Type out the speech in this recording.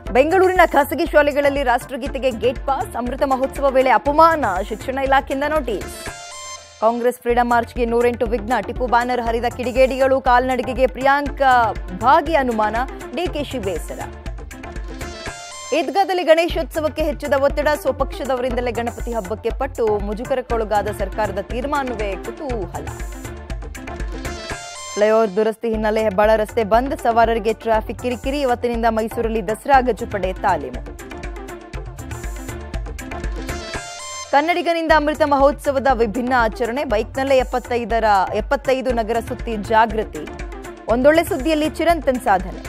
ಬೆಂಗಳೂರಿನ ಖಾಸಗಿ ಶಾಲೆಗಳಲ್ಲಿ ರಾಷ್ಟ್ರಗೀತೆಗೆ ಗೇಟ್ ಪಾಸ್ ಅಮೃತ ಮಹೋತ್ಸವ ವೇಳೆ ಅಪಮಾನ ಶಿಕ್ಷಣ ಇಲಾಖೆಯಿಂದ ನೋಟಿಸ್ ಕಾಂಗ್ರೆಸ್ ಫ್ರೀಡಂ ಮಾರ್ಚ್ಗೆ ನೂರೆಂಟು ವಿಘ್ನ ಟಿಪ್ಪು ಬ್ಯಾನರ್ ಹರಿದ ಕಿಡಿಗೇಡಿಗಳು ಕಾಲ್ನಡಿಗೆಗೆ ಪ್ರಿಯಾಂಕ ಭಾಗಿ ಅನುಮಾನ ಡಿಕೆಶಿ ಬೇಸರ ಈದ್ಗಾದಲ್ಲಿ ಗಣೇಶೋತ್ಸವಕ್ಕೆ ಹೆಚ್ಚಿದ ಒತ್ತಡ ಸ್ವಪಕ್ಷದವರಿಂದಲೇ ಗಣಪತಿ ಹಬ್ಬಕ್ಕೆ ಪಟ್ಟು ಮುಜುಗರಕ್ಕೊಳಗಾದ ಸರ್ಕಾರದ ತೀರ್ಮಾನವೇ ಕುತೂಹಲ ಫ್ಲೈಓವರ್ ದುರಸ್ತಿ ಹಿನ್ನೆಲೆ ಹೆಬ್ಬಾಳ ರಸ್ತೆ ಬಂದ್ ಸವಾರರಿಗೆ ಟ್ರಾಫಿಕ್ ಕಿರಿಕಿರಿ ಇವತ್ತಿನಿಂದ ಮೈಸೂರಲ್ಲಿ ದಸರಾ ಗಜಪಡೆ ತಾಲೀಮು ಕನ್ನಡಿಗನಿಂದ ಅಮೃತ ಮಹೋತ್ಸವದ ವಿಭಿನ್ನ ಆಚರಣೆ ಬೈಕ್ನಲ್ಲೇ ಎಪ್ಪತ್ತೈದರ ಎಪ್ಪತ್ತೈದು ನಗರ ಸುತ್ತಿ ಜಾಗೃತಿ ಒಂದೊಳ್ಳೆ ಸುದ್ದಿಯಲ್ಲಿ ಚಿರಂತನ್ ಸಾಧನೆ